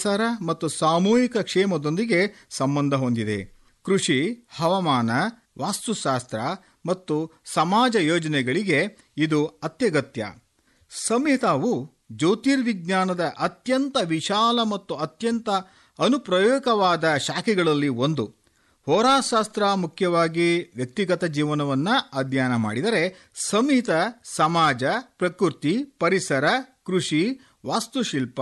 ಪರಿಸರ ಮತ್ತು ಸಾಮೂಹಿಕ ಕ್ಷೇಮದೊಂದಿಗೆ ಸಂಬಂಧ ಹೊಂದಿದೆ ಕೃಷಿ ಹವಾಮಾನ ವಾಸ್ತುಶಾಸ್ತ್ರ ಮತ್ತು ಸಮಾಜ ಯೋಜನೆಗಳಿಗೆ ಇದು ಅತ್ಯಗತ್ಯ ಸಂಹಿತಾವು ಜ್ಯೋತಿರ್ವಿಜ್ಞಾನದ ಅತ್ಯಂತ ವಿಶಾಲ ಮತ್ತು ಅತ್ಯಂತ ಅನುಪ್ರಯೋಗವಾದ ಶಾಖೆಗಳಲ್ಲಿ ಒಂದು ಹೋರಾಶಾಸ್ತ್ರ ಮುಖ್ಯವಾಗಿ ವ್ಯಕ್ತಿಗತ ಜೀವನವನ್ನ ಅಧ್ಯಯನ ಮಾಡಿದರೆ ಸಂಹಿತ ಸಮಾಜ ಪ್ರಕೃತಿ ಪರಿಸರ ಕೃಷಿ ವಾಸ್ತುಶಿಲ್ಪ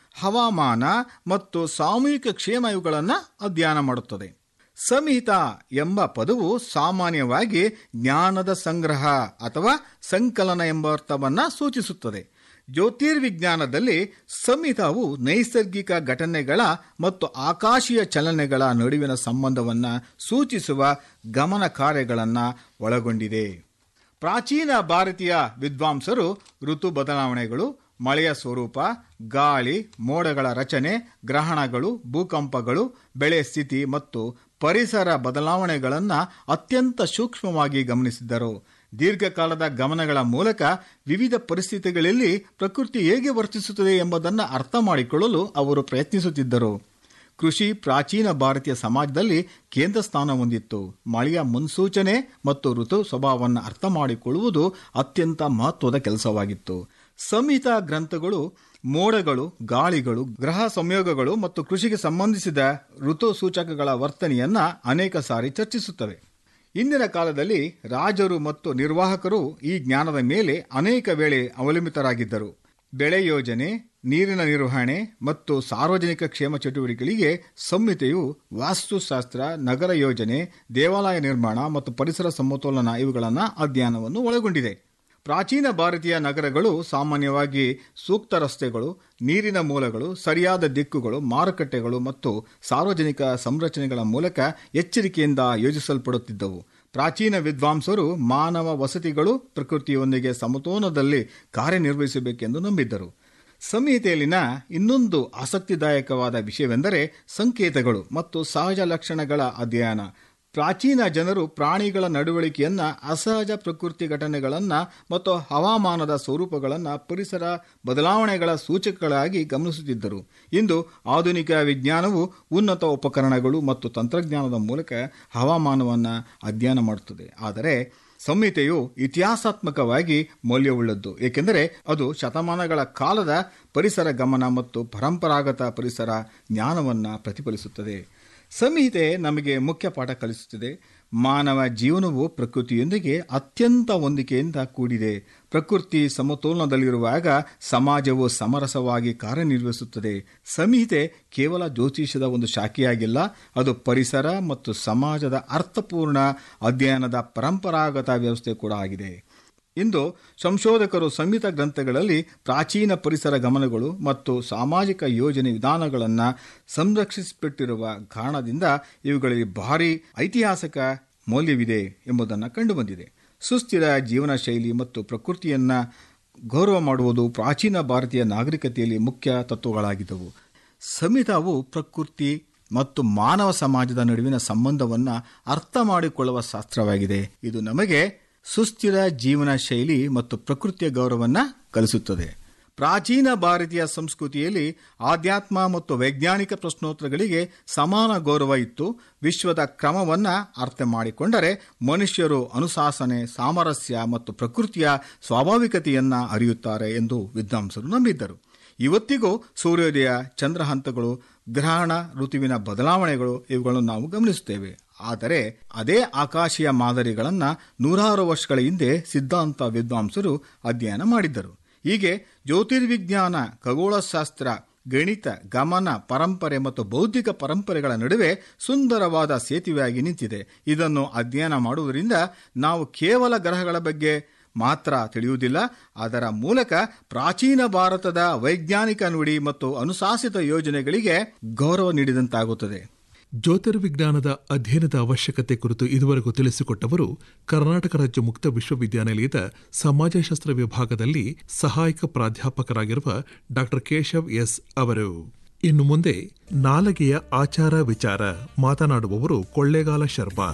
ಹವಾಮಾನ ಮತ್ತು ಸಾಮೂಹಿಕ ಕ್ಷೇಮ ಇವುಗಳನ್ನು ಅಧ್ಯಯನ ಮಾಡುತ್ತದೆ ಸಂಹಿತ ಎಂಬ ಪದವು ಸಾಮಾನ್ಯವಾಗಿ ಜ್ಞಾನದ ಸಂಗ್ರಹ ಅಥವಾ ಸಂಕಲನ ಎಂಬ ಅರ್ಥವನ್ನ ಸೂಚಿಸುತ್ತದೆ ಜ್ಯೋತಿರ್ವಿಜ್ಞಾನದಲ್ಲಿ ಸಂಹಿತವು ನೈಸರ್ಗಿಕ ಘಟನೆಗಳ ಮತ್ತು ಆಕಾಶೀಯ ಚಲನೆಗಳ ನಡುವಿನ ಸಂಬಂಧವನ್ನ ಸೂಚಿಸುವ ಗಮನ ಕಾರ್ಯಗಳನ್ನು ಒಳಗೊಂಡಿದೆ ಪ್ರಾಚೀನ ಭಾರತೀಯ ವಿದ್ವಾಂಸರು ಋತು ಬದಲಾವಣೆಗಳು ಮಳೆಯ ಸ್ವರೂಪ ಗಾಳಿ ಮೋಡಗಳ ರಚನೆ ಗ್ರಹಣಗಳು ಭೂಕಂಪಗಳು ಬೆಳೆ ಸ್ಥಿತಿ ಮತ್ತು ಪರಿಸರ ಬದಲಾವಣೆಗಳನ್ನು ಅತ್ಯಂತ ಸೂಕ್ಷ್ಮವಾಗಿ ಗಮನಿಸಿದ್ದರು ದೀರ್ಘಕಾಲದ ಗಮನಗಳ ಮೂಲಕ ವಿವಿಧ ಪರಿಸ್ಥಿತಿಗಳಲ್ಲಿ ಪ್ರಕೃತಿ ಹೇಗೆ ವರ್ತಿಸುತ್ತದೆ ಎಂಬುದನ್ನು ಅರ್ಥ ಮಾಡಿಕೊಳ್ಳಲು ಅವರು ಪ್ರಯತ್ನಿಸುತ್ತಿದ್ದರು ಕೃಷಿ ಪ್ರಾಚೀನ ಭಾರತೀಯ ಸಮಾಜದಲ್ಲಿ ಕೇಂದ್ರ ಸ್ಥಾನ ಹೊಂದಿತ್ತು ಮಳೆಯ ಮುನ್ಸೂಚನೆ ಮತ್ತು ಋತು ಸ್ವಭಾವವನ್ನು ಅರ್ಥ ಮಾಡಿಕೊಳ್ಳುವುದು ಅತ್ಯಂತ ಮಹತ್ವದ ಕೆಲಸವಾಗಿತ್ತು ಸಂಹಿತ ಗ್ರಂಥಗಳು ಮೋಡಗಳು ಗಾಳಿಗಳು ಗ್ರಹ ಸಂಯೋಗಗಳು ಮತ್ತು ಕೃಷಿಗೆ ಸಂಬಂಧಿಸಿದ ಋತು ಸೂಚಕಗಳ ವರ್ತನೆಯನ್ನ ಅನೇಕ ಸಾರಿ ಚರ್ಚಿಸುತ್ತವೆ ಇಂದಿನ ಕಾಲದಲ್ಲಿ ರಾಜರು ಮತ್ತು ನಿರ್ವಾಹಕರು ಈ ಜ್ಞಾನದ ಮೇಲೆ ಅನೇಕ ವೇಳೆ ಅವಲಂಬಿತರಾಗಿದ್ದರು ಬೆಳೆ ಯೋಜನೆ ನೀರಿನ ನಿರ್ವಹಣೆ ಮತ್ತು ಸಾರ್ವಜನಿಕ ಕ್ಷೇಮ ಚಟುವಟಿಕೆಗಳಿಗೆ ಸಂಹಿತೆಯು ವಾಸ್ತುಶಾಸ್ತ್ರ ನಗರ ಯೋಜನೆ ದೇವಾಲಯ ನಿರ್ಮಾಣ ಮತ್ತು ಪರಿಸರ ಸಮತೋಲನ ಇವುಗಳನ್ನು ಅಧ್ಯಯನವನ್ನು ಒಳಗೊಂಡಿದೆ ಪ್ರಾಚೀನ ಭಾರತೀಯ ನಗರಗಳು ಸಾಮಾನ್ಯವಾಗಿ ಸೂಕ್ತ ರಸ್ತೆಗಳು ನೀರಿನ ಮೂಲಗಳು ಸರಿಯಾದ ದಿಕ್ಕುಗಳು ಮಾರುಕಟ್ಟೆಗಳು ಮತ್ತು ಸಾರ್ವಜನಿಕ ಸಂರಚನೆಗಳ ಮೂಲಕ ಎಚ್ಚರಿಕೆಯಿಂದ ಯೋಜಿಸಲ್ಪಡುತ್ತಿದ್ದವು ಪ್ರಾಚೀನ ವಿದ್ವಾಂಸರು ಮಾನವ ವಸತಿಗಳು ಪ್ರಕೃತಿಯೊಂದಿಗೆ ಸಮತೋಲನದಲ್ಲಿ ಕಾರ್ಯನಿರ್ವಹಿಸಬೇಕೆಂದು ನಂಬಿದ್ದರು ಸಂಹಿತೆಯಲ್ಲಿನ ಇನ್ನೊಂದು ಆಸಕ್ತಿದಾಯಕವಾದ ವಿಷಯವೆಂದರೆ ಸಂಕೇತಗಳು ಮತ್ತು ಸಹಜ ಲಕ್ಷಣಗಳ ಅಧ್ಯಯನ ಪ್ರಾಚೀನ ಜನರು ಪ್ರಾಣಿಗಳ ನಡವಳಿಕೆಯನ್ನ ಅಸಹಜ ಪ್ರಕೃತಿ ಘಟನೆಗಳನ್ನ ಮತ್ತು ಹವಾಮಾನದ ಸ್ವರೂಪಗಳನ್ನು ಪರಿಸರ ಬದಲಾವಣೆಗಳ ಸೂಚಕಗಳಾಗಿ ಗಮನಿಸುತ್ತಿದ್ದರು ಇಂದು ಆಧುನಿಕ ವಿಜ್ಞಾನವು ಉನ್ನತ ಉಪಕರಣಗಳು ಮತ್ತು ತಂತ್ರಜ್ಞಾನದ ಮೂಲಕ ಹವಾಮಾನವನ್ನು ಅಧ್ಯಯನ ಮಾಡುತ್ತದೆ ಆದರೆ ಸಂಹಿತೆಯು ಇತಿಹಾಸಾತ್ಮಕವಾಗಿ ಮೌಲ್ಯವುಳ್ಳದ್ದು ಏಕೆಂದರೆ ಅದು ಶತಮಾನಗಳ ಕಾಲದ ಪರಿಸರ ಗಮನ ಮತ್ತು ಪರಂಪರಾಗತ ಪರಿಸರ ಜ್ಞಾನವನ್ನು ಪ್ರತಿಫಲಿಸುತ್ತದೆ ಸಂಹಿತೆ ನಮಗೆ ಮುಖ್ಯ ಪಾಠ ಕಲಿಸುತ್ತದೆ ಮಾನವ ಜೀವನವು ಪ್ರಕೃತಿಯೊಂದಿಗೆ ಅತ್ಯಂತ ಹೊಂದಿಕೆಯಿಂದ ಕೂಡಿದೆ ಪ್ರಕೃತಿ ಸಮತೋಲನದಲ್ಲಿರುವಾಗ ಸಮಾಜವು ಸಮರಸವಾಗಿ ಕಾರ್ಯನಿರ್ವಹಿಸುತ್ತದೆ ಸಂಹಿತೆ ಕೇವಲ ಜ್ಯೋತಿಷದ ಒಂದು ಶಾಖೆಯಾಗಿಲ್ಲ ಅದು ಪರಿಸರ ಮತ್ತು ಸಮಾಜದ ಅರ್ಥಪೂರ್ಣ ಅಧ್ಯಯನದ ಪರಂಪರಾಗತ ವ್ಯವಸ್ಥೆ ಕೂಡ ಆಗಿದೆ ಇಂದು ಸಂಶೋಧಕರು ಸಂಹಿತ ಗ್ರಂಥಗಳಲ್ಲಿ ಪ್ರಾಚೀನ ಪರಿಸರ ಗಮನಗಳು ಮತ್ತು ಸಾಮಾಜಿಕ ಯೋಜನೆ ವಿಧಾನಗಳನ್ನು ಸಂರಕ್ಷಿಸಿಬಿಟ್ಟಿರುವ ಕಾರಣದಿಂದ ಇವುಗಳಲ್ಲಿ ಭಾರಿ ಐತಿಹಾಸಿಕ ಮೌಲ್ಯವಿದೆ ಎಂಬುದನ್ನು ಕಂಡುಬಂದಿದೆ ಸುಸ್ಥಿರ ಜೀವನ ಶೈಲಿ ಮತ್ತು ಪ್ರಕೃತಿಯನ್ನು ಗೌರವ ಮಾಡುವುದು ಪ್ರಾಚೀನ ಭಾರತೀಯ ನಾಗರಿಕತೆಯಲ್ಲಿ ಮುಖ್ಯ ತತ್ವಗಳಾಗಿದ್ದವು ಸಂಹಿತಾವು ಪ್ರಕೃತಿ ಮತ್ತು ಮಾನವ ಸಮಾಜದ ನಡುವಿನ ಸಂಬಂಧವನ್ನು ಅರ್ಥ ಮಾಡಿಕೊಳ್ಳುವ ಶಾಸ್ತ್ರವಾಗಿದೆ ಇದು ನಮಗೆ ಸುಸ್ಥಿರ ಜೀವನ ಶೈಲಿ ಮತ್ತು ಪ್ರಕೃತಿಯ ಗೌರವವನ್ನು ಕಲಿಸುತ್ತದೆ ಪ್ರಾಚೀನ ಭಾರತೀಯ ಸಂಸ್ಕೃತಿಯಲ್ಲಿ ಆಧ್ಯಾತ್ಮ ಮತ್ತು ವೈಜ್ಞಾನಿಕ ಪ್ರಶ್ನೋತ್ತರಗಳಿಗೆ ಸಮಾನ ಗೌರವ ಇತ್ತು ವಿಶ್ವದ ಕ್ರಮವನ್ನ ಅರ್ಥ ಮಾಡಿಕೊಂಡರೆ ಮನುಷ್ಯರು ಅನುಶಾಸನೆ ಸಾಮರಸ್ಯ ಮತ್ತು ಪ್ರಕೃತಿಯ ಸ್ವಾಭಾವಿಕತೆಯನ್ನ ಅರಿಯುತ್ತಾರೆ ಎಂದು ವಿದ್ವಾಂಸರು ನಂಬಿದ್ದರು ಇವತ್ತಿಗೂ ಸೂರ್ಯೋದಯ ಚಂದ್ರಹಂತಗಳು ಗ್ರಹಣ ಋತುವಿನ ಬದಲಾವಣೆಗಳು ಇವುಗಳನ್ನು ನಾವು ಗಮನಿಸುತ್ತೇವೆ ಆದರೆ ಅದೇ ಆಕಾಶೀಯ ಮಾದರಿಗಳನ್ನು ನೂರಾರು ವರ್ಷಗಳ ಹಿಂದೆ ಸಿದ್ಧಾಂತ ವಿದ್ವಾಂಸರು ಅಧ್ಯಯನ ಮಾಡಿದ್ದರು ಹೀಗೆ ಜ್ಯೋತಿರ್ವಿಜ್ಞಾನ ಖಗೋಳಶಾಸ್ತ್ರ ಗಣಿತ ಗಮನ ಪರಂಪರೆ ಮತ್ತು ಬೌದ್ಧಿಕ ಪರಂಪರೆಗಳ ನಡುವೆ ಸುಂದರವಾದ ಸೇತುವೆಯಾಗಿ ನಿಂತಿದೆ ಇದನ್ನು ಅಧ್ಯಯನ ಮಾಡುವುದರಿಂದ ನಾವು ಕೇವಲ ಗ್ರಹಗಳ ಬಗ್ಗೆ ಮಾತ್ರ ತಿಳಿಯುವುದಿಲ್ಲ ಅದರ ಮೂಲಕ ಪ್ರಾಚೀನ ಭಾರತದ ವೈಜ್ಞಾನಿಕ ನುಡಿ ಮತ್ತು ಅನುಶಾಸಿತ ಯೋಜನೆಗಳಿಗೆ ಗೌರವ ನೀಡಿದಂತಾಗುತ್ತದೆ ಜ್ಯೋತಿರ್ವಿಜ್ಞಾನದ ಅಧ್ಯಯನದ ಅವಶ್ಯಕತೆ ಕುರಿತು ಇದುವರೆಗೂ ತಿಳಿಸಿಕೊಟ್ಟವರು ಕರ್ನಾಟಕ ರಾಜ್ಯ ಮುಕ್ತ ವಿಶ್ವವಿದ್ಯಾನಿಲಯದ ಸಮಾಜಶಾಸ್ತ್ರ ವಿಭಾಗದಲ್ಲಿ ಸಹಾಯಕ ಪ್ರಾಧ್ಯಾಪಕರಾಗಿರುವ ಡಾ ಕೇಶವ್ ಎಸ್ ಅವರು ಇನ್ನು ಮುಂದೆ ನಾಲಗೆಯ ಆಚಾರ ವಿಚಾರ ಮಾತನಾಡುವವರು ಕೊಳ್ಳೇಗಾಲ ಶರ್ಮಾ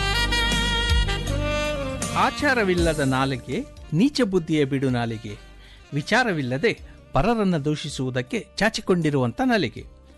ಆಚಾರವಿಲ್ಲದ ನಾಲಿಗೆ ನೀಚ ಬುದ್ಧಿಯ ಬಿಡು ನಾಲಿಗೆ ವಿಚಾರವಿಲ್ಲದೆ ಪರರನ್ನ ದೂಷಿಸುವುದಕ್ಕೆ ಚಾಚಿಕೊಂಡಿರುವಂತ ನಾಲಿಗೆ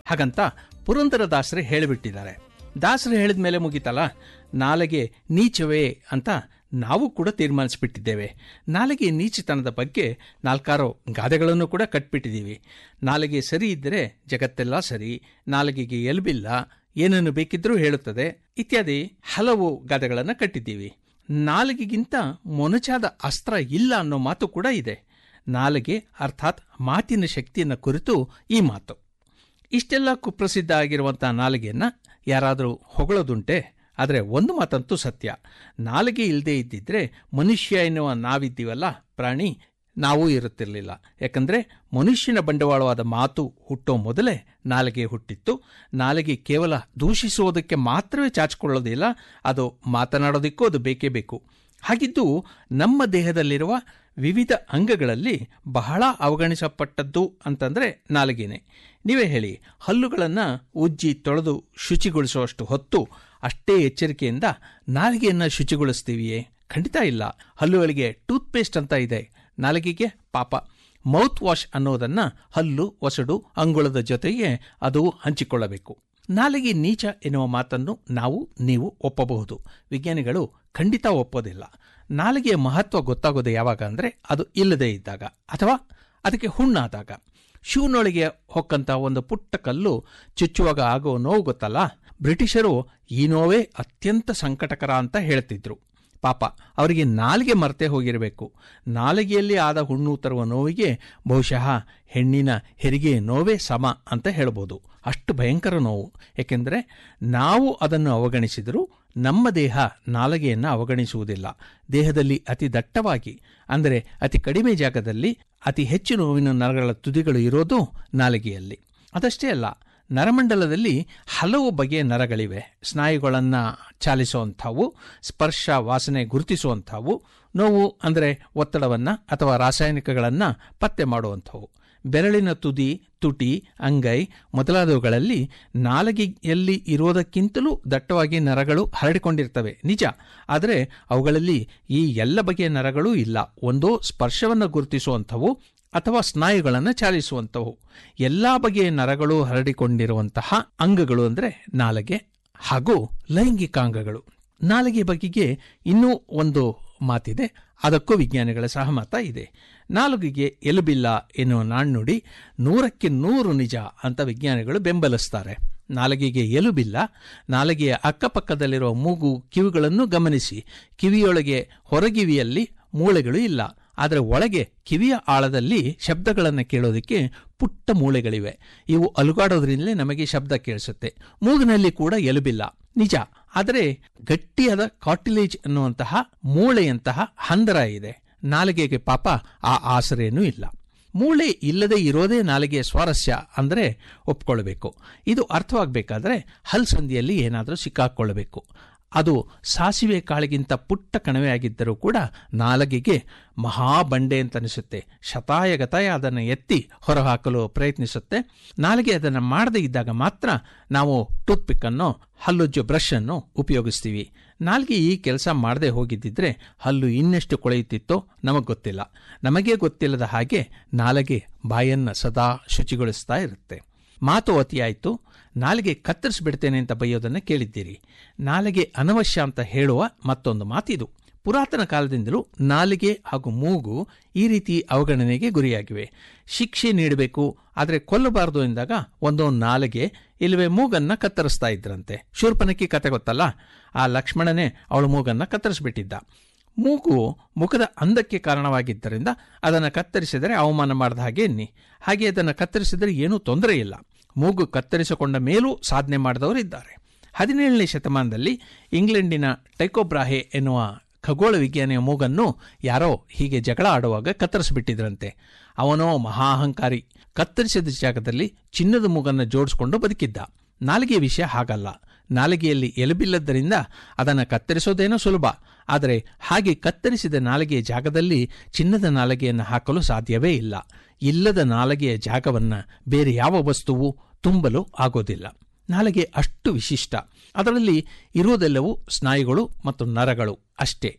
ಹಾಗಂತ ಪುರಂದರದಾಸರೇ ಹೇಳಿಬಿಟ್ಟಿದ್ದಾರೆ ದಾಸರು ಹೇಳಿದ ಮೇಲೆ ಮುಗೀತಲ್ಲ ನಾಲೆಗೆ ನೀಚವೇ ಅಂತ ನಾವು ಕೂಡ ತೀರ್ಮಾನಿಸ್ಬಿಟ್ಟಿದ್ದೇವೆ ನಾಲೆಗೆ ನೀಚತನದ ಬಗ್ಗೆ ನಾಲ್ಕಾರು ಗಾದೆಗಳನ್ನು ಕೂಡ ಕಟ್ಬಿಟ್ಟಿದ್ದೀವಿ ನಾಲೆಗೆ ಸರಿ ಇದ್ದರೆ ಜಗತ್ತೆಲ್ಲ ಸರಿ ನಾಲಿಗೆಗೆ ಎಲ್ಬಿಲ್ಲ ಏನನ್ನು ಬೇಕಿದ್ರೂ ಹೇಳುತ್ತದೆ ಇತ್ಯಾದಿ ಹಲವು ಗಾದೆಗಳನ್ನು ಕಟ್ಟಿದ್ದೀವಿ ನಾಲಿಗೆಗಿಂತ ಮೊನಚಾದ ಅಸ್ತ್ರ ಇಲ್ಲ ಅನ್ನೋ ಮಾತು ಕೂಡ ಇದೆ ನಾಲಿಗೆ ಅರ್ಥಾತ್ ಮಾತಿನ ಶಕ್ತಿಯನ್ನು ಕುರಿತು ಈ ಮಾತು ಇಷ್ಟೆಲ್ಲ ಕುಪ್ರಸಿದ್ಧ ಆಗಿರುವಂಥ ನಾಲಿಗೆಯನ್ನು ಯಾರಾದರೂ ಹೊಗಳೋದುಂಟೆ ಆದರೆ ಒಂದು ಮಾತಂತೂ ಸತ್ಯ ನಾಲಿಗೆ ಇಲ್ಲದೆ ಇದ್ದಿದ್ರೆ ಮನುಷ್ಯ ಎನ್ನುವ ನಾವಿದ್ದೀವಲ್ಲ ಪ್ರಾಣಿ ನಾವೂ ಇರುತ್ತಿರಲಿಲ್ಲ ಯಾಕಂದರೆ ಮನುಷ್ಯನ ಬಂಡವಾಳವಾದ ಮಾತು ಹುಟ್ಟೋ ಮೊದಲೇ ನಾಲಿಗೆ ಹುಟ್ಟಿತ್ತು ನಾಲಿಗೆ ಕೇವಲ ದೂಷಿಸುವುದಕ್ಕೆ ಮಾತ್ರವೇ ಚಾಚಿಕೊಳ್ಳೋದಿಲ್ಲ ಅದು ಮಾತನಾಡೋದಕ್ಕೂ ಅದು ಬೇಕೇ ಬೇಕು ಹಾಗಿದ್ದು ನಮ್ಮ ದೇಹದಲ್ಲಿರುವ ವಿವಿಧ ಅಂಗಗಳಲ್ಲಿ ಬಹಳ ಅವಗಣಿಸಲ್ಪಟ್ಟದ್ದು ಅಂತಂದರೆ ನಾಲಿಗೆನೆ ನೀವೇ ಹೇಳಿ ಹಲ್ಲುಗಳನ್ನು ಉಜ್ಜಿ ತೊಳೆದು ಶುಚಿಗೊಳಿಸುವಷ್ಟು ಹೊತ್ತು ಅಷ್ಟೇ ಎಚ್ಚರಿಕೆಯಿಂದ ನಾಲಿಗೆಯನ್ನು ಶುಚಿಗೊಳಿಸ್ತೀವಿಯೇ ಖಂಡಿತ ಇಲ್ಲ ಹಲ್ಲುಗಳಿಗೆ ಟೂತ್ ಪೇಸ್ಟ್ ಅಂತ ಇದೆ ನಾಲಿಗೆಗೆ ಪಾಪ ಮೌತ್ ವಾಶ್ ಅನ್ನೋದನ್ನು ಹಲ್ಲು ಒಸಡು ಅಂಗುಳದ ಜೊತೆಗೆ ಅದು ಹಂಚಿಕೊಳ್ಳಬೇಕು ನಾಲಿಗೆ ನೀಚ ಎನ್ನುವ ಮಾತನ್ನು ನಾವು ನೀವು ಒಪ್ಪಬಹುದು ವಿಜ್ಞಾನಿಗಳು ಖಂಡಿತ ಒಪ್ಪೋದಿಲ್ಲ ನಾಲಿಗೆಯ ಮಹತ್ವ ಗೊತ್ತಾಗೋದು ಯಾವಾಗ ಅಂದರೆ ಅದು ಇಲ್ಲದೇ ಇದ್ದಾಗ ಅಥವಾ ಅದಕ್ಕೆ ಹುಣ್ಣಾದಾಗ ಶೂನೊಳಗೆ ಹೊಕ್ಕಂತ ಒಂದು ಪುಟ್ಟ ಕಲ್ಲು ಚುಚ್ಚುವಾಗ ಆಗೋ ನೋವು ಗೊತ್ತಲ್ಲ ಬ್ರಿಟಿಷರು ಈ ನೋವೇ ಅತ್ಯಂತ ಸಂಕಟಕರ ಅಂತ ಹೇಳ್ತಿದ್ರು ಪಾಪ ಅವರಿಗೆ ನಾಲಿಗೆ ಮರೆತೇ ಹೋಗಿರಬೇಕು ನಾಲಿಗೆಯಲ್ಲಿ ಆದ ಹುಣ್ಣು ತರುವ ನೋವಿಗೆ ಬಹುಶಃ ಹೆಣ್ಣಿನ ಹೆರಿಗೆ ನೋವೇ ಸಮ ಅಂತ ಹೇಳ್ಬೋದು ಅಷ್ಟು ಭಯಂಕರ ನೋವು ಏಕೆಂದರೆ ನಾವು ಅದನ್ನು ಅವಗಣಿಸಿದರೂ ನಮ್ಮ ದೇಹ ನಾಲಿಗೆಯನ್ನು ಅವಗಣಿಸುವುದಿಲ್ಲ ದೇಹದಲ್ಲಿ ಅತಿ ದಟ್ಟವಾಗಿ ಅಂದರೆ ಅತಿ ಕಡಿಮೆ ಜಾಗದಲ್ಲಿ ಅತಿ ಹೆಚ್ಚು ನೋವಿನ ನರಗಳ ತುದಿಗಳು ಇರೋದು ನಾಲಿಗೆಯಲ್ಲಿ ಅದಷ್ಟೇ ಅಲ್ಲ ನರಮಂಡಲದಲ್ಲಿ ಹಲವು ಬಗೆಯ ನರಗಳಿವೆ ಸ್ನಾಯುಗಳನ್ನು ಚಾಲಿಸುವಂಥವು ಸ್ಪರ್ಶ ವಾಸನೆ ಗುರುತಿಸುವಂಥವು ನೋವು ಅಂದರೆ ಒತ್ತಡವನ್ನು ಅಥವಾ ರಾಸಾಯನಿಕಗಳನ್ನು ಪತ್ತೆ ಮಾಡುವಂಥವು ಬೆರಳಿನ ತುದಿ ತುಟಿ ಅಂಗೈ ಮೊದಲಾದವುಗಳಲ್ಲಿ ನಾಲಗೆಯಲ್ಲಿ ಇರೋದಕ್ಕಿಂತಲೂ ದಟ್ಟವಾಗಿ ನರಗಳು ಹರಡಿಕೊಂಡಿರ್ತವೆ ನಿಜ ಆದರೆ ಅವುಗಳಲ್ಲಿ ಈ ಎಲ್ಲ ಬಗೆಯ ನರಗಳೂ ಇಲ್ಲ ಒಂದೋ ಸ್ಪರ್ಶವನ್ನು ಗುರುತಿಸುವಂಥವು ಅಥವಾ ಸ್ನಾಯುಗಳನ್ನು ಚಾಲಿಸುವಂಥವು ಎಲ್ಲ ಬಗೆಯ ನರಗಳು ಹರಡಿಕೊಂಡಿರುವಂತಹ ಅಂಗಗಳು ಅಂದರೆ ನಾಲಗೆ ಹಾಗೂ ಲೈಂಗಿಕಾಂಗಗಳು ನಾಲಿಗೆ ಬಗೆಗೆ ಇನ್ನೂ ಒಂದು ಮಾತಿದೆ ಅದಕ್ಕೂ ವಿಜ್ಞಾನಿಗಳ ಸಹಮತ ಇದೆ ನಾಲಿಗೆಗೆ ಎಲುಬಿಲ್ಲ ಎನ್ನುವ ನಾಣ್ಣುಡಿ ನೂರಕ್ಕೆ ನೂರು ನಿಜ ಅಂತ ವಿಜ್ಞಾನಿಗಳು ಬೆಂಬಲಿಸ್ತಾರೆ ನಾಲಿಗೆಗೆ ಎಲುಬಿಲ್ಲ ನಾಲಿಗೆಯ ಅಕ್ಕಪಕ್ಕದಲ್ಲಿರುವ ಮೂಗು ಕಿವಿಗಳನ್ನು ಗಮನಿಸಿ ಕಿವಿಯೊಳಗೆ ಹೊರಗಿವಿಯಲ್ಲಿ ಮೂಳೆಗಳು ಇಲ್ಲ ಆದರೆ ಒಳಗೆ ಕಿವಿಯ ಆಳದಲ್ಲಿ ಶಬ್ದಗಳನ್ನು ಕೇಳೋದಕ್ಕೆ ಪುಟ್ಟ ಮೂಳೆಗಳಿವೆ ಇವು ಅಲುಗಾಡೋದ್ರಿಂದಲೇ ನಮಗೆ ಶಬ್ದ ಕೇಳಿಸುತ್ತೆ ಮೂಗಿನಲ್ಲಿ ಕೂಡ ಎಲುಬಿಲ್ಲ ನಿಜ ಆದರೆ ಗಟ್ಟಿಯಾದ ಕಾಟಿಲೇಜ್ ಅನ್ನುವಂತಹ ಮೂಳೆಯಂತಹ ಹಂದರ ಇದೆ ನಾಲಿಗೆಗೆ ಪಾಪ ಆ ಆಸರೇನೂ ಇಲ್ಲ ಮೂಳೆ ಇಲ್ಲದೆ ಇರೋದೇ ನಾಲಿಗೆಯ ಸ್ವಾರಸ್ಯ ಅಂದರೆ ಒಪ್ಕೊಳ್ಬೇಕು ಇದು ಅರ್ಥವಾಗಬೇಕಾದ್ರೆ ಹಲ್ಸಂದಿಯಲ್ಲಿ ಏನಾದರೂ ಸಿಕ್ಕಾಕ್ಕೊಳ್ಬೇಕು ಅದು ಸಾಸಿವೆ ಕಾಳಿಗಿಂತ ಪುಟ್ಟ ಕಣವೆ ಆಗಿದ್ದರೂ ಕೂಡ ನಾಲಗೆಗೆ ಮಹಾಬಂಡೆ ಅಂತ ಅನಿಸುತ್ತೆ ಶತಾಯಗತಾಯ ಅದನ್ನು ಎತ್ತಿ ಹೊರಹಾಕಲು ಪ್ರಯತ್ನಿಸುತ್ತೆ ನಾಲಿಗೆ ಅದನ್ನು ಮಾಡದೇ ಇದ್ದಾಗ ಮಾತ್ರ ನಾವು ಟೂತ್ಪಿಕ್ಕನ್ನು ಹಲ್ಲುಜ್ಜು ಬ್ರಷ್ ಅನ್ನು ಉಪಯೋಗಿಸ್ತೀವಿ ನಾಲ್ಗೆ ಈ ಕೆಲಸ ಮಾಡದೆ ಹೋಗಿದ್ದಿದ್ರೆ ಹಲ್ಲು ಇನ್ನೆಷ್ಟು ಕೊಳೆಯುತ್ತಿತ್ತೋ ನಮಗೆ ಗೊತ್ತಿಲ್ಲ ನಮಗೆ ಗೊತ್ತಿಲ್ಲದ ಹಾಗೆ ನಾಲಗೆ ಬಾಯನ್ನು ಸದಾ ಶುಚಿಗೊಳಿಸ್ತಾ ಇರುತ್ತೆ ಮಾತು ಅತಿಯಾಯಿತು ನಾಲಿಗೆ ಕತ್ತರಿಸ್ಬಿಡ್ತೇನೆ ಅಂತ ಬೈಯೋದನ್ನು ಕೇಳಿದ್ದೀರಿ ನಾಲಿಗೆ ಅನವಶ್ಯ ಅಂತ ಹೇಳುವ ಮತ್ತೊಂದು ಮಾತಿದು ಪುರಾತನ ಕಾಲದಿಂದಲೂ ನಾಲಿಗೆ ಹಾಗೂ ಮೂಗು ಈ ರೀತಿ ಅವಗಣನೆಗೆ ಗುರಿಯಾಗಿವೆ ಶಿಕ್ಷೆ ನೀಡಬೇಕು ಆದರೆ ಕೊಲ್ಲಬಾರದು ಎಂದಾಗ ಒಂದೊಂದು ನಾಲಿಗೆ ಇಲ್ಲವೇ ಮೂಗನ್ನ ಕತ್ತರಿಸ್ತಾ ಇದ್ರಂತೆ ಶೂರ್ಪನಕ್ಕಿ ಕತೆ ಗೊತ್ತಲ್ಲ ಆ ಲಕ್ಷ್ಮಣನೇ ಅವಳ ಮೂಗನ್ನ ಕತ್ತರಿಸ್ಬಿಟ್ಟಿದ್ದ ಮೂಗು ಮುಖದ ಅಂದಕ್ಕೆ ಕಾರಣವಾಗಿದ್ದರಿಂದ ಅದನ್ನು ಕತ್ತರಿಸಿದರೆ ಅವಮಾನ ಮಾಡಿದ ಹಾಗೆ ಎನ್ನಿ ಹಾಗೆ ಅದನ್ನು ಕತ್ತರಿಸಿದರೆ ಏನೂ ತೊಂದರೆ ಇಲ್ಲ ಮೂಗು ಕತ್ತರಿಸಿಕೊಂಡ ಮೇಲೂ ಸಾಧನೆ ಮಾಡಿದವರು ಇದ್ದಾರೆ ಹದಿನೇಳನೇ ಶತಮಾನದಲ್ಲಿ ಇಂಗ್ಲೆಂಡಿನ ಟೈಕೋಬ್ರಾಹೆ ಎನ್ನುವ ಖಗೋಳ ವಿಜ್ಞಾನಿಯ ಮೂಗನ್ನು ಯಾರೋ ಹೀಗೆ ಜಗಳ ಆಡುವಾಗ ಕತ್ತರಿಸಿಬಿಟ್ಟಿದ್ರಂತೆ ಅವನೋ ಮಹಾಹಂಕಾರಿ ಕತ್ತರಿಸಿದ ಜಾಗದಲ್ಲಿ ಚಿನ್ನದ ಮೂಗನ್ನು ಜೋಡಿಸ್ಕೊಂಡು ಬದುಕಿದ್ದ ನಾಲಿಗೆಯ ವಿಷಯ ಹಾಗಲ್ಲ ನಾಲಿಗೆಯಲ್ಲಿ ಎಲುಬಿಲ್ಲದ್ದರಿಂದ ಅದನ್ನು ಕತ್ತರಿಸೋದೇನೋ ಸುಲಭ ಆದರೆ ಹಾಗೆ ಕತ್ತರಿಸಿದ ನಾಲಿಗೆಯ ಜಾಗದಲ್ಲಿ ಚಿನ್ನದ ನಾಲಿಗೆಯನ್ನು ಹಾಕಲು ಸಾಧ್ಯವೇ ಇಲ್ಲ ಇಲ್ಲದ ನಾಲಿಗೆಯ ಜಾಗವನ್ನು ಬೇರೆ ಯಾವ ವಸ್ತುವು ತುಂಬಲು ಆಗೋದಿಲ್ಲ ನಾಲಿಗೆ ಅಷ್ಟು ವಿಶಿಷ್ಟ ಅದರಲ್ಲಿ ಇರುವುದೆಲ್ಲವೂ ಸ್ನಾಯುಗಳು ಮತ್ತು ನರಗಳು ಅಷ್ಟೇ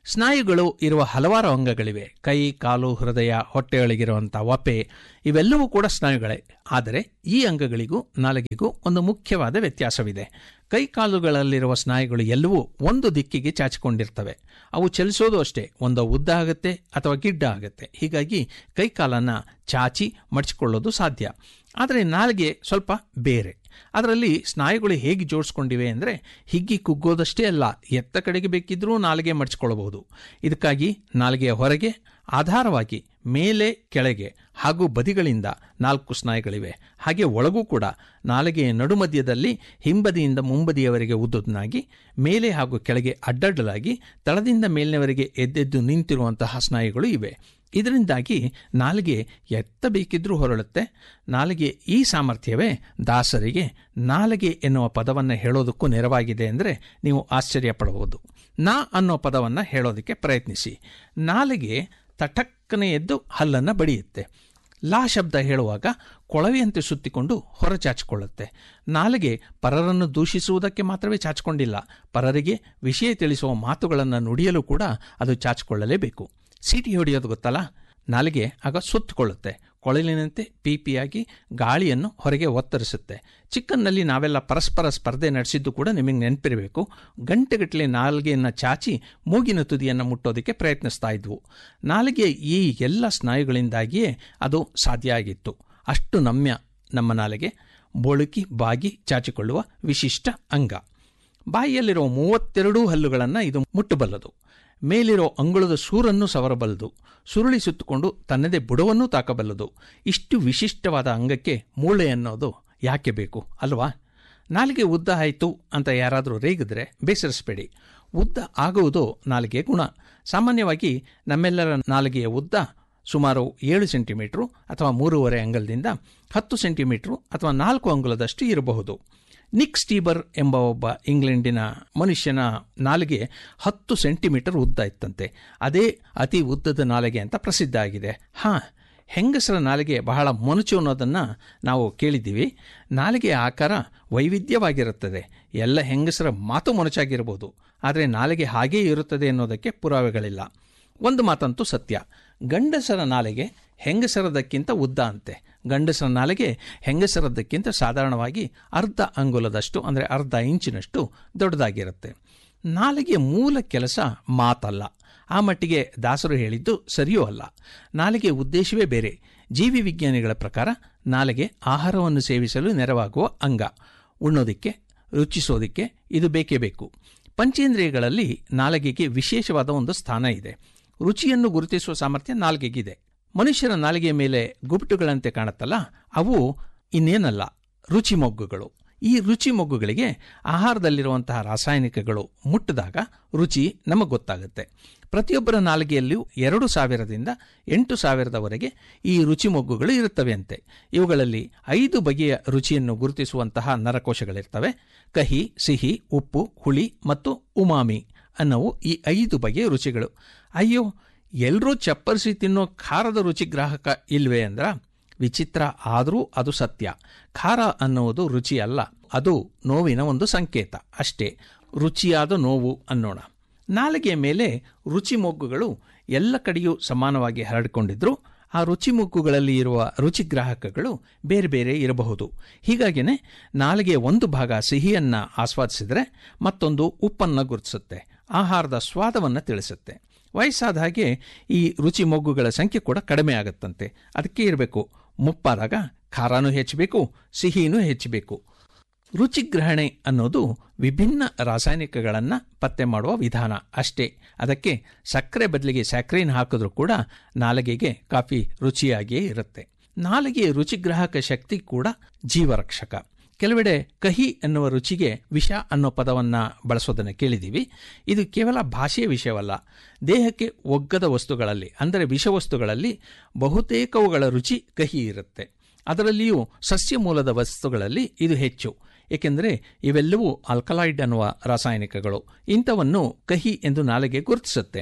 ಸ್ನಾಯುಗಳು ಇರುವ ಹಲವಾರು ಅಂಗಗಳಿವೆ ಕೈ ಕಾಲು ಹೃದಯ ಹೊಟ್ಟೆಯೊಳಗಿರುವಂಥ ವಪೆ ಇವೆಲ್ಲವೂ ಕೂಡ ಸ್ನಾಯುಗಳೇ ಆದರೆ ಈ ಅಂಗಗಳಿಗೂ ನಾಲಿಗೆಗೂ ಒಂದು ಮುಖ್ಯವಾದ ವ್ಯತ್ಯಾಸವಿದೆ ಕೈ ಕಾಲುಗಳಲ್ಲಿರುವ ಸ್ನಾಯುಗಳು ಎಲ್ಲವೂ ಒಂದು ದಿಕ್ಕಿಗೆ ಚಾಚಿಕೊಂಡಿರ್ತವೆ ಅವು ಚಲಿಸೋದು ಅಷ್ಟೇ ಒಂದು ಉದ್ದ ಆಗುತ್ತೆ ಅಥವಾ ಗಿಡ್ಡ ಆಗುತ್ತೆ ಹೀಗಾಗಿ ಕೈ ಕಾಲನ್ನು ಚಾಚಿ ಮಡಚಿಕೊಳ್ಳೋದು ಸಾಧ್ಯ ಆದರೆ ನಾಲಿಗೆ ಸ್ವಲ್ಪ ಬೇರೆ ಅದರಲ್ಲಿ ಸ್ನಾಯುಗಳು ಹೇಗೆ ಜೋಡಿಸ್ಕೊಂಡಿವೆ ಅಂದರೆ ಹಿಗ್ಗಿ ಕುಗ್ಗೋದಷ್ಟೇ ಅಲ್ಲ ಎತ್ತ ಕಡೆಗೆ ಬೇಕಿದ್ರೂ ನಾಲಿಗೆ ಮಡಚಿಕೊಳ್ಳಬಹುದು ಇದಕ್ಕಾಗಿ ನಾಲಿಗೆಯ ಹೊರಗೆ ಆಧಾರವಾಗಿ ಮೇಲೆ ಕೆಳಗೆ ಹಾಗೂ ಬದಿಗಳಿಂದ ನಾಲ್ಕು ಸ್ನಾಯುಗಳಿವೆ ಹಾಗೆ ಒಳಗೂ ಕೂಡ ನಾಲಿಗೆಯ ನಡುಮಧ್ಯದಲ್ಲಿ ಹಿಂಬದಿಯಿಂದ ಮುಂಬದಿಯವರೆಗೆ ಉದ್ದದನಾಗಿ ಮೇಲೆ ಹಾಗೂ ಕೆಳಗೆ ಅಡ್ಡಡ್ಡಲಾಗಿ ತಳದಿಂದ ಮೇಲಿನವರೆಗೆ ಎದ್ದೆದ್ದು ನಿಂತಿರುವಂತಹ ಸ್ನಾಯುಗಳು ಇವೆ ಇದರಿಂದಾಗಿ ನಾಲಿಗೆ ಎತ್ತ ಬೇಕಿದ್ರೂ ಹೊರಳುತ್ತೆ ನಾಲಿಗೆ ಈ ಸಾಮರ್ಥ್ಯವೇ ದಾಸರಿಗೆ ನಾಲಿಗೆ ಎನ್ನುವ ಪದವನ್ನು ಹೇಳೋದಕ್ಕೂ ನೆರವಾಗಿದೆ ಅಂದರೆ ನೀವು ಆಶ್ಚರ್ಯ ಪಡಬಹುದು ನಾ ಅನ್ನೋ ಪದವನ್ನು ಹೇಳೋದಕ್ಕೆ ಪ್ರಯತ್ನಿಸಿ ನಾಲಿಗೆ ತಟಕ್ಕನೆ ಎದ್ದು ಹಲ್ಲನ್ನು ಬಡಿಯುತ್ತೆ ಲಾ ಶಬ್ದ ಹೇಳುವಾಗ ಕೊಳವೆಯಂತೆ ಸುತ್ತಿಕೊಂಡು ಹೊರಚಾಚಿಕೊಳ್ಳುತ್ತೆ ನಾಲಿಗೆ ಪರರನ್ನು ದೂಷಿಸುವುದಕ್ಕೆ ಮಾತ್ರವೇ ಚಾಚಿಕೊಂಡಿಲ್ಲ ಪರರಿಗೆ ವಿಷಯ ತಿಳಿಸುವ ಮಾತುಗಳನ್ನು ನುಡಿಯಲು ಕೂಡ ಅದು ಚಾಚಿಕೊಳ್ಳಲೇಬೇಕು ಸೀಟಿ ಹೊಡೆಯೋದು ಗೊತ್ತಲ್ಲ ನಾಲಿಗೆ ಆಗ ಸುತ್ತಕೊಳ್ಳುತ್ತೆ ಕೊಳಲಿನಂತೆ ಪೀಪಿಯಾಗಿ ಗಾಳಿಯನ್ನು ಹೊರಗೆ ಒತ್ತರಿಸುತ್ತೆ ಚಿಕ್ಕನ್ನಲ್ಲಿ ನಾವೆಲ್ಲ ಪರಸ್ಪರ ಸ್ಪರ್ಧೆ ನಡೆಸಿದ್ದು ಕೂಡ ನಿಮಗೆ ನೆನಪಿರಬೇಕು ಗಂಟೆಗಟ್ಟಲೆ ನಾಲಿಗೆಯನ್ನು ಚಾಚಿ ಮೂಗಿನ ತುದಿಯನ್ನು ಮುಟ್ಟೋದಕ್ಕೆ ಪ್ರಯತ್ನಿಸ್ತಾ ಇದ್ವು ನಾಲಿಗೆ ಈ ಎಲ್ಲ ಸ್ನಾಯುಗಳಿಂದಾಗಿಯೇ ಅದು ಸಾಧ್ಯ ಆಗಿತ್ತು ಅಷ್ಟು ನಮ್ಯ ನಮ್ಮ ನಾಲಿಗೆ ಬೋಳುಕಿ ಬಾಗಿ ಚಾಚಿಕೊಳ್ಳುವ ವಿಶಿಷ್ಟ ಅಂಗ ಬಾಯಿಯಲ್ಲಿರುವ ಮೂವತ್ತೆರಡೂ ಹಲ್ಲುಗಳನ್ನು ಇದು ಮುಟ್ಟಬಲ್ಲದು ಮೇಲಿರೋ ಅಂಗುಳದ ಸೂರನ್ನು ಸವರಬಲ್ಲದು ಸುರುಳಿ ಸುತ್ತಕೊಂಡು ತನ್ನದೇ ಬುಡವನ್ನೂ ತಾಕಬಲ್ಲದು ಇಷ್ಟು ವಿಶಿಷ್ಟವಾದ ಅಂಗಕ್ಕೆ ಮೂಳೆ ಅನ್ನೋದು ಯಾಕೆ ಬೇಕು ಅಲ್ವಾ ನಾಲಿಗೆ ಉದ್ದ ಆಯಿತು ಅಂತ ಯಾರಾದರೂ ರೇಗಿದ್ರೆ ಬೇಸರಿಸಬೇಡಿ ಉದ್ದ ಆಗುವುದು ನಾಲಿಗೆ ಗುಣ ಸಾಮಾನ್ಯವಾಗಿ ನಮ್ಮೆಲ್ಲರ ನಾಲಿಗೆಯ ಉದ್ದ ಸುಮಾರು ಏಳು ಸೆಂಟಿಮೀಟ್ರು ಅಥವಾ ಮೂರುವರೆ ಅಂಗಲದಿಂದ ಹತ್ತು ಸೆಂಟಿಮೀಟ್ರು ಅಥವಾ ನಾಲ್ಕು ಅಂಗುಲದಷ್ಟು ಇರಬಹುದು ನಿಕ್ ಸ್ಟೀಬರ್ ಎಂಬ ಒಬ್ಬ ಇಂಗ್ಲೆಂಡಿನ ಮನುಷ್ಯನ ನಾಲಿಗೆ ಹತ್ತು ಸೆಂಟಿಮೀಟರ್ ಉದ್ದ ಇತ್ತಂತೆ ಅದೇ ಅತಿ ಉದ್ದದ ನಾಲಿಗೆ ಅಂತ ಪ್ರಸಿದ್ಧ ಆಗಿದೆ ಹಾಂ ಹೆಂಗಸರ ನಾಲಿಗೆ ಬಹಳ ಮೊನಚು ಅನ್ನೋದನ್ನು ನಾವು ಕೇಳಿದ್ದೀವಿ ನಾಲಿಗೆಯ ಆಕಾರ ವೈವಿಧ್ಯವಾಗಿರುತ್ತದೆ ಎಲ್ಲ ಹೆಂಗಸರ ಮಾತು ಮೊನಚಾಗಿರ್ಬೋದು ಆದರೆ ನಾಲಿಗೆ ಹಾಗೇ ಇರುತ್ತದೆ ಅನ್ನೋದಕ್ಕೆ ಪುರಾವೆಗಳಿಲ್ಲ ಒಂದು ಮಾತಂತೂ ಸತ್ಯ ಗಂಡಸರ ನಾಲಿಗೆ ಹೆಂಗಸರದಕ್ಕಿಂತ ಉದ್ದ ಅಂತೆ ಗಂಡಸರ ನಾಲಿಗೆ ಹೆಂಗಸರದಕ್ಕಿಂತ ಸಾಧಾರಣವಾಗಿ ಅರ್ಧ ಅಂಗುಲದಷ್ಟು ಅಂದರೆ ಅರ್ಧ ಇಂಚಿನಷ್ಟು ದೊಡ್ಡದಾಗಿರುತ್ತೆ ನಾಲಿಗೆಯ ಮೂಲ ಕೆಲಸ ಮಾತಲ್ಲ ಆ ಮಟ್ಟಿಗೆ ದಾಸರು ಹೇಳಿದ್ದು ಸರಿಯೂ ಅಲ್ಲ ನಾಲಿಗೆ ಉದ್ದೇಶವೇ ಬೇರೆ ಜೀವಿ ವಿಜ್ಞಾನಿಗಳ ಪ್ರಕಾರ ನಾಲಿಗೆ ಆಹಾರವನ್ನು ಸೇವಿಸಲು ನೆರವಾಗುವ ಅಂಗ ಉಣ್ಣೋದಕ್ಕೆ ರುಚಿಸೋದಕ್ಕೆ ಇದು ಬೇಕೇ ಬೇಕು ಪಂಚೇಂದ್ರಿಯಗಳಲ್ಲಿ ನಾಲಿಗೆಗೆ ವಿಶೇಷವಾದ ಒಂದು ಸ್ಥಾನ ಇದೆ ರುಚಿಯನ್ನು ಗುರುತಿಸುವ ಸಾಮರ್ಥ್ಯ ನಾಲಿಗೆಗಿದೆ ಮನುಷ್ಯರ ನಾಲಿಗೆಯ ಮೇಲೆ ಗುಬುಟುಗಳಂತೆ ಕಾಣುತ್ತಲ್ಲ ಅವು ಇನ್ನೇನಲ್ಲ ರುಚಿ ಮೊಗ್ಗುಗಳು ಈ ರುಚಿ ಮೊಗ್ಗುಗಳಿಗೆ ಆಹಾರದಲ್ಲಿರುವಂತಹ ರಾಸಾಯನಿಕಗಳು ಮುಟ್ಟಿದಾಗ ರುಚಿ ನಮಗೆ ಗೊತ್ತಾಗುತ್ತೆ ಪ್ರತಿಯೊಬ್ಬರ ನಾಲಿಗೆಯಲ್ಲಿಯೂ ಎರಡು ಸಾವಿರದಿಂದ ಎಂಟು ಸಾವಿರದವರೆಗೆ ಈ ರುಚಿ ಮೊಗ್ಗುಗಳು ಇರುತ್ತವೆ ಅಂತೆ ಇವುಗಳಲ್ಲಿ ಐದು ಬಗೆಯ ರುಚಿಯನ್ನು ಗುರುತಿಸುವಂತಹ ನರಕೋಶಗಳಿರ್ತವೆ ಕಹಿ ಸಿಹಿ ಉಪ್ಪು ಹುಳಿ ಮತ್ತು ಉಮಾಮಿ ಅನ್ನವು ಈ ಐದು ಬಗೆಯ ರುಚಿಗಳು ಅಯ್ಯೋ ಎಲ್ಲರೂ ಚಪ್ಪರಿಸಿ ತಿನ್ನೋ ಖಾರದ ರುಚಿ ಗ್ರಾಹಕ ಇಲ್ವೇ ಅಂದ್ರ ವಿಚಿತ್ರ ಆದರೂ ಅದು ಸತ್ಯ ಖಾರ ಅನ್ನುವುದು ರುಚಿ ಅಲ್ಲ ಅದು ನೋವಿನ ಒಂದು ಸಂಕೇತ ಅಷ್ಟೇ ರುಚಿಯಾದ ನೋವು ಅನ್ನೋಣ ನಾಲಿಗೆಯ ಮೇಲೆ ರುಚಿ ಮೊಗ್ಗುಗಳು ಎಲ್ಲ ಕಡೆಯೂ ಸಮಾನವಾಗಿ ಹರಡಿಕೊಂಡಿದ್ರು ಆ ರುಚಿ ಮೊಗ್ಗುಗಳಲ್ಲಿ ಇರುವ ರುಚಿಗ್ರಾಹಕಗಳು ಬೇರೆ ಬೇರೆ ಇರಬಹುದು ಹೀಗಾಗಿಯೇ ನಾಲಿಗೆಯ ಒಂದು ಭಾಗ ಸಿಹಿಯನ್ನು ಆಸ್ವಾದಿಸಿದರೆ ಮತ್ತೊಂದು ಉಪ್ಪನ್ನು ಗುರುತಿಸುತ್ತೆ ಆಹಾರದ ಸ್ವಾದವನ್ನು ತಿಳಿಸುತ್ತೆ ವಯಸ್ಸಾದ ಹಾಗೆ ಈ ರುಚಿ ಮೊಗ್ಗುಗಳ ಸಂಖ್ಯೆ ಕೂಡ ಕಡಿಮೆ ಆಗುತ್ತಂತೆ ಅದಕ್ಕೆ ಇರಬೇಕು ಮುಪ್ಪಾದಾಗ ಖಾರನೂ ಹೆಚ್ಚಬೇಕು ಸಿಹಿನೂ ಹೆಚ್ಚಬೇಕು ರುಚಿಗ್ರಹಣೆ ಅನ್ನೋದು ವಿಭಿನ್ನ ರಾಸಾಯನಿಕಗಳನ್ನು ಪತ್ತೆ ಮಾಡುವ ವಿಧಾನ ಅಷ್ಟೇ ಅದಕ್ಕೆ ಸಕ್ಕರೆ ಬದಲಿಗೆ ಸ್ಯಾಕ್ರೀನ್ ಹಾಕಿದ್ರೂ ಕೂಡ ನಾಲಿಗೆಗೆ ಕಾಫಿ ರುಚಿಯಾಗಿಯೇ ಇರುತ್ತೆ ನಾಲಿಗೆಯ ರುಚಿಗ್ರಾಹಕ ಶಕ್ತಿ ಕೂಡ ಜೀವರಕ್ಷಕ ಕೆಲವೆಡೆ ಕಹಿ ಎನ್ನುವ ರುಚಿಗೆ ವಿಷ ಅನ್ನೋ ಪದವನ್ನು ಬಳಸೋದನ್ನು ಕೇಳಿದ್ದೀವಿ ಇದು ಕೇವಲ ಭಾಷೆಯ ವಿಷಯವಲ್ಲ ದೇಹಕ್ಕೆ ಒಗ್ಗದ ವಸ್ತುಗಳಲ್ಲಿ ಅಂದರೆ ವಿಷವಸ್ತುಗಳಲ್ಲಿ ಬಹುತೇಕವುಗಳ ರುಚಿ ಕಹಿ ಇರುತ್ತೆ ಅದರಲ್ಲಿಯೂ ಸಸ್ಯ ಮೂಲದ ವಸ್ತುಗಳಲ್ಲಿ ಇದು ಹೆಚ್ಚು ಏಕೆಂದರೆ ಇವೆಲ್ಲವೂ ಆಲ್ಕಲಾಯ್ಡ್ ಅನ್ನುವ ರಾಸಾಯನಿಕಗಳು ಇಂಥವನ್ನು ಕಹಿ ಎಂದು ನಾಲಿಗೆ ಗುರುತಿಸುತ್ತೆ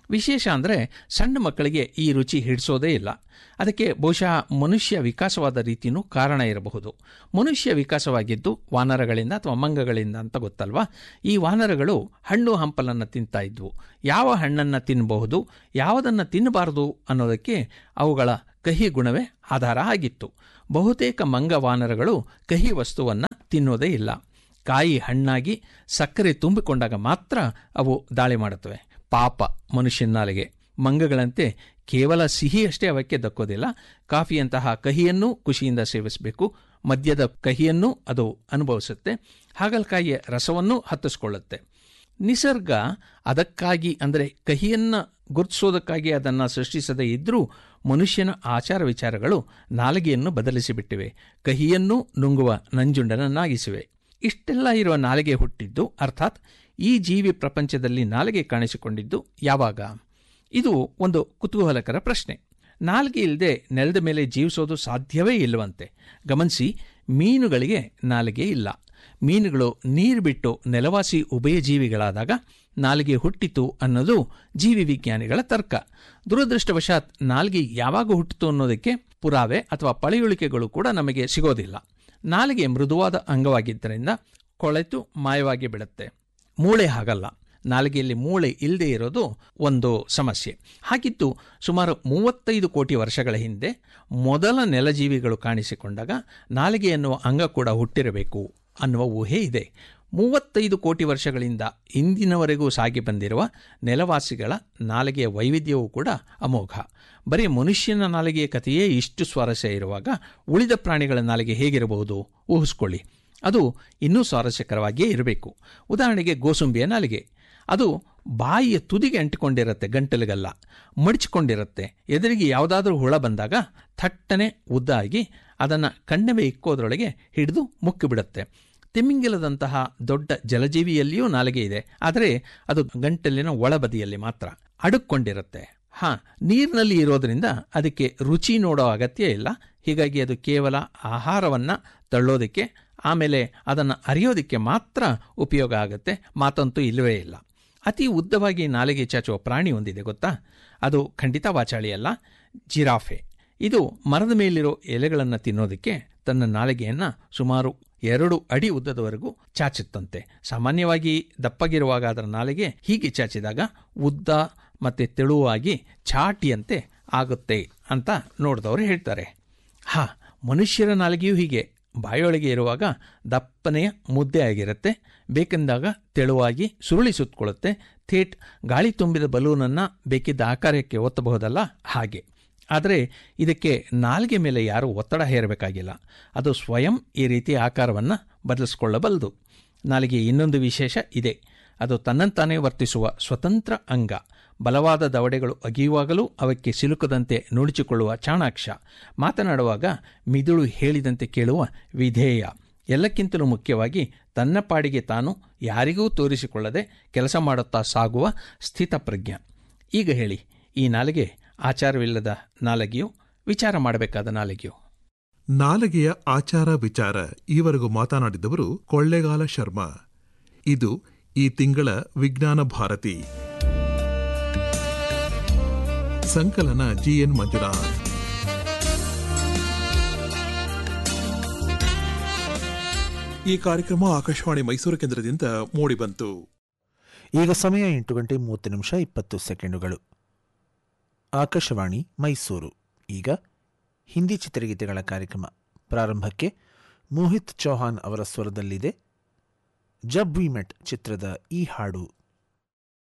ವಿಶೇಷ ಅಂದರೆ ಸಣ್ಣ ಮಕ್ಕಳಿಗೆ ಈ ರುಚಿ ಹಿಡಿಸೋದೇ ಇಲ್ಲ ಅದಕ್ಕೆ ಬಹುಶಃ ಮನುಷ್ಯ ವಿಕಾಸವಾದ ರೀತಿಯೂ ಕಾರಣ ಇರಬಹುದು ಮನುಷ್ಯ ವಿಕಾಸವಾಗಿದ್ದು ವಾನರಗಳಿಂದ ಅಥವಾ ಮಂಗಗಳಿಂದ ಅಂತ ಗೊತ್ತಲ್ವಾ ಈ ವಾನರಗಳು ಹಣ್ಣು ಹಂಪಲನ್ನು ತಿಂತಾ ಇದ್ವು ಯಾವ ಹಣ್ಣನ್ನು ತಿನ್ನಬಹುದು ಯಾವುದನ್ನು ತಿನ್ನಬಾರದು ಅನ್ನೋದಕ್ಕೆ ಅವುಗಳ ಕಹಿ ಗುಣವೇ ಆಧಾರ ಆಗಿತ್ತು ಬಹುತೇಕ ಮಂಗ ವಾನರಗಳು ಕಹಿ ವಸ್ತುವನ್ನು ತಿನ್ನೋದೇ ಇಲ್ಲ ಕಾಯಿ ಹಣ್ಣಾಗಿ ಸಕ್ಕರೆ ತುಂಬಿಕೊಂಡಾಗ ಮಾತ್ರ ಅವು ದಾಳಿ ಮಾಡುತ್ತವೆ ಪಾಪ ಮನುಷ್ಯನ ನಾಲಿಗೆ ಮಂಗಗಳಂತೆ ಕೇವಲ ಸಿಹಿಯಷ್ಟೇ ಅವಕ್ಕೆ ದಕ್ಕೋದಿಲ್ಲ ಕಾಫಿಯಂತಹ ಕಹಿಯನ್ನೂ ಖುಷಿಯಿಂದ ಸೇವಿಸಬೇಕು ಮದ್ಯದ ಕಹಿಯನ್ನೂ ಅದು ಅನುಭವಿಸುತ್ತೆ ಹಾಗಲಕಾಯಿಯ ರಸವನ್ನೂ ಹತ್ತಿಸ್ಕೊಳ್ಳುತ್ತೆ ನಿಸರ್ಗ ಅದಕ್ಕಾಗಿ ಅಂದರೆ ಕಹಿಯನ್ನು ಗುರುತಿಸೋದಕ್ಕಾಗಿ ಅದನ್ನು ಸೃಷ್ಟಿಸದೇ ಇದ್ದರೂ ಮನುಷ್ಯನ ಆಚಾರ ವಿಚಾರಗಳು ನಾಲಿಗೆಯನ್ನು ಬದಲಿಸಿಬಿಟ್ಟಿವೆ ಕಹಿಯನ್ನೂ ನುಂಗುವ ನಂಜುಂಡನನ್ನಾಗಿಸಿವೆ ಇಷ್ಟೆಲ್ಲ ಇರುವ ನಾಲಿಗೆ ಹುಟ್ಟಿದ್ದು ಅರ್ಥಾತ್ ಈ ಜೀವಿ ಪ್ರಪಂಚದಲ್ಲಿ ನಾಲಿಗೆ ಕಾಣಿಸಿಕೊಂಡಿದ್ದು ಯಾವಾಗ ಇದು ಒಂದು ಕುತೂಹಲಕರ ಪ್ರಶ್ನೆ ನಾಲಿಗೆ ಇಲ್ಲದೆ ನೆಲದ ಮೇಲೆ ಜೀವಿಸೋದು ಸಾಧ್ಯವೇ ಇಲ್ಲವಂತೆ ಗಮನಿಸಿ ಮೀನುಗಳಿಗೆ ನಾಲಿಗೆ ಇಲ್ಲ ಮೀನುಗಳು ನೀರು ಬಿಟ್ಟು ನೆಲವಾಸಿ ಉಭಯಜೀವಿಗಳಾದಾಗ ನಾಲಿಗೆ ಹುಟ್ಟಿತು ಅನ್ನೋದು ಜೀವಿ ವಿಜ್ಞಾನಿಗಳ ತರ್ಕ ದುರದೃಷ್ಟವಶಾತ್ ನಾಲಿಗೆ ಯಾವಾಗ ಹುಟ್ಟಿತು ಅನ್ನೋದಕ್ಕೆ ಪುರಾವೆ ಅಥವಾ ಪಳೆಯುಳಿಕೆಗಳು ಕೂಡ ನಮಗೆ ಸಿಗೋದಿಲ್ಲ ನಾಲಿಗೆ ಮೃದುವಾದ ಅಂಗವಾಗಿದ್ದರಿಂದ ಕೊಳೆತು ಮಾಯವಾಗಿ ಬಿಡುತ್ತೆ ಮೂಳೆ ಹಾಗಲ್ಲ ನಾಲಿಗೆಯಲ್ಲಿ ಮೂಳೆ ಇಲ್ಲದೆ ಇರೋದು ಒಂದು ಸಮಸ್ಯೆ ಹಾಗಿದ್ದು ಸುಮಾರು ಮೂವತ್ತೈದು ಕೋಟಿ ವರ್ಷಗಳ ಹಿಂದೆ ಮೊದಲ ನೆಲಜೀವಿಗಳು ಕಾಣಿಸಿಕೊಂಡಾಗ ನಾಲಿಗೆ ಎನ್ನುವ ಅಂಗ ಕೂಡ ಹುಟ್ಟಿರಬೇಕು ಅನ್ನುವ ಊಹೆ ಇದೆ ಮೂವತ್ತೈದು ಕೋಟಿ ವರ್ಷಗಳಿಂದ ಇಂದಿನವರೆಗೂ ಸಾಗಿ ಬಂದಿರುವ ನೆಲವಾಸಿಗಳ ನಾಲಿಗೆಯ ವೈವಿಧ್ಯವೂ ಕೂಡ ಅಮೋಘ ಬರೀ ಮನುಷ್ಯನ ನಾಲಿಗೆಯ ಕಥೆಯೇ ಇಷ್ಟು ಸ್ವಾರಸ್ಯ ಇರುವಾಗ ಉಳಿದ ಪ್ರಾಣಿಗಳ ನಾಲಿಗೆ ಹೇಗಿರಬಹುದು ಊಹಿಸ್ಕೊಳ್ಳಿ ಅದು ಇನ್ನೂ ಸ್ವಾರಸ್ಯಕರವಾಗಿಯೇ ಇರಬೇಕು ಉದಾಹರಣೆಗೆ ಗೋಸುಂಬಿಯ ನಾಲಿಗೆ ಅದು ಬಾಯಿಯ ತುದಿಗೆ ಅಂಟಿಕೊಂಡಿರುತ್ತೆ ಗಂಟಲಿಗಲ್ಲ ಮಡಿಚಿಕೊಂಡಿರುತ್ತೆ ಎದುರಿಗೆ ಯಾವುದಾದ್ರೂ ಹುಳ ಬಂದಾಗ ಥಟ್ಟನೆ ಉದ್ದಾಗಿ ಅದನ್ನು ಕಣ್ಣವೆ ಇಕ್ಕೋದ್ರೊಳಗೆ ಹಿಡಿದು ಮುಕ್ಕಿಬಿಡುತ್ತೆ ತಿಮಿಂಗಿಲದಂತಹ ದೊಡ್ಡ ಜಲಜೀವಿಯಲ್ಲಿಯೂ ನಾಲಿಗೆ ಇದೆ ಆದರೆ ಅದು ಗಂಟಲಿನ ಒಳಬದಿಯಲ್ಲಿ ಮಾತ್ರ ಅಡುಕೊಂಡಿರುತ್ತೆ ಹಾ ನೀರಿನಲ್ಲಿ ಇರೋದ್ರಿಂದ ಅದಕ್ಕೆ ರುಚಿ ನೋಡೋ ಅಗತ್ಯ ಇಲ್ಲ ಹೀಗಾಗಿ ಅದು ಕೇವಲ ಆಹಾರವನ್ನು ತಳ್ಳೋದಕ್ಕೆ ಆಮೇಲೆ ಅದನ್ನು ಅರಿಯೋದಕ್ಕೆ ಮಾತ್ರ ಉಪಯೋಗ ಆಗುತ್ತೆ ಮಾತಂತೂ ಇಲ್ಲವೇ ಇಲ್ಲ ಅತಿ ಉದ್ದವಾಗಿ ನಾಲಿಗೆ ಚಾಚುವ ಪ್ರಾಣಿ ಒಂದಿದೆ ಗೊತ್ತಾ ಅದು ಖಂಡಿತ ವಾಚಾಳಿಯಲ್ಲ ಜಿರಾಫೆ ಇದು ಮರದ ಮೇಲಿರೋ ಎಲೆಗಳನ್ನು ತಿನ್ನೋದಕ್ಕೆ ತನ್ನ ನಾಲಿಗೆಯನ್ನು ಸುಮಾರು ಎರಡು ಅಡಿ ಉದ್ದದವರೆಗೂ ಚಾಚುತ್ತಂತೆ ಸಾಮಾನ್ಯವಾಗಿ ದಪ್ಪಗಿರುವಾಗ ಅದರ ನಾಲಿಗೆ ಹೀಗೆ ಚಾಚಿದಾಗ ಉದ್ದ ಮತ್ತು ತೆಳುವಾಗಿ ಚಾಟಿಯಂತೆ ಆಗುತ್ತೆ ಅಂತ ನೋಡಿದವರು ಹೇಳ್ತಾರೆ ಹಾ ಮನುಷ್ಯರ ನಾಲಿಗೆಯೂ ಹೀಗೆ ಬಾಯೊಳಗೆ ಇರುವಾಗ ದಪ್ಪನೆಯ ಮುದ್ದೆ ಆಗಿರುತ್ತೆ ಬೇಕೆಂದಾಗ ತೆಳುವಾಗಿ ಸುರುಳಿ ಸುತ್ತಕೊಳ್ಳುತ್ತೆ ಥೇಟ್ ಗಾಳಿ ತುಂಬಿದ ಬಲೂನನ್ನು ಬೇಕಿದ್ದ ಆಕಾರಕ್ಕೆ ಒತ್ತಬಹುದಲ್ಲ ಹಾಗೆ ಆದರೆ ಇದಕ್ಕೆ ನಾಲಿಗೆ ಮೇಲೆ ಯಾರೂ ಒತ್ತಡ ಹೇರಬೇಕಾಗಿಲ್ಲ ಅದು ಸ್ವಯಂ ಈ ರೀತಿ ಆಕಾರವನ್ನು ಬದಲಿಸಿಕೊಳ್ಳಬಲ್ಲದು ನಾಲಿಗೆ ಇನ್ನೊಂದು ವಿಶೇಷ ಇದೆ ಅದು ತನ್ನಂತಾನೇ ವರ್ತಿಸುವ ಸ್ವತಂತ್ರ ಅಂಗ ಬಲವಾದ ದವಡೆಗಳು ಅಗಿಯುವಾಗಲೂ ಅವಕ್ಕೆ ಸಿಲುಕದಂತೆ ನುಡಿಚಿಕೊಳ್ಳುವ ಚಾಣಾಕ್ಷ ಮಾತನಾಡುವಾಗ ಮಿದುಳು ಹೇಳಿದಂತೆ ಕೇಳುವ ವಿಧೇಯ ಎಲ್ಲಕ್ಕಿಂತಲೂ ಮುಖ್ಯವಾಗಿ ತನ್ನ ಪಾಡಿಗೆ ತಾನು ಯಾರಿಗೂ ತೋರಿಸಿಕೊಳ್ಳದೆ ಕೆಲಸ ಮಾಡುತ್ತಾ ಸಾಗುವ ಸ್ಥಿತಪ್ರಜ್ಞ ಈಗ ಹೇಳಿ ಈ ನಾಲಿಗೆ ಆಚಾರವಿಲ್ಲದ ನಾಲಗೆಯು ವಿಚಾರ ಮಾಡಬೇಕಾದ ನಾಲಿಗೆಯು ನಾಲಗೆಯ ಆಚಾರ ವಿಚಾರ ಈವರೆಗೂ ಮಾತನಾಡಿದವರು ಕೊಳ್ಳೆಗಾಲ ಶರ್ಮಾ ಇದು ಈ ತಿಂಗಳ ವಿಜ್ಞಾನ ಭಾರತಿ ಸಂಕಲನ ಜಿಎನ್ ಮಂಜುನಾಥ್ ಈ ಕಾರ್ಯಕ್ರಮ ಆಕಾಶವಾಣಿ ಮೈಸೂರು ಕೇಂದ್ರದಿಂದ ಮೂಡಿಬಂತು ಈಗ ಸಮಯ ಎಂಟು ಗಂಟೆ ಮೂವತ್ತು ನಿಮಿಷ ಇಪ್ಪತ್ತು ಸೆಕೆಂಡುಗಳು ಆಕಾಶವಾಣಿ ಮೈಸೂರು ಈಗ ಹಿಂದಿ ಚಿತ್ರಗೀತೆಗಳ ಕಾರ್ಯಕ್ರಮ ಪ್ರಾರಂಭಕ್ಕೆ ಮೋಹಿತ್ ಚೌಹಾನ್ ಅವರ ಸ್ವರದಲ್ಲಿದೆ ಜಬ್ ವಿ ಮೆಟ್ ಚಿತ್ರದ ಈ ಹಾಡು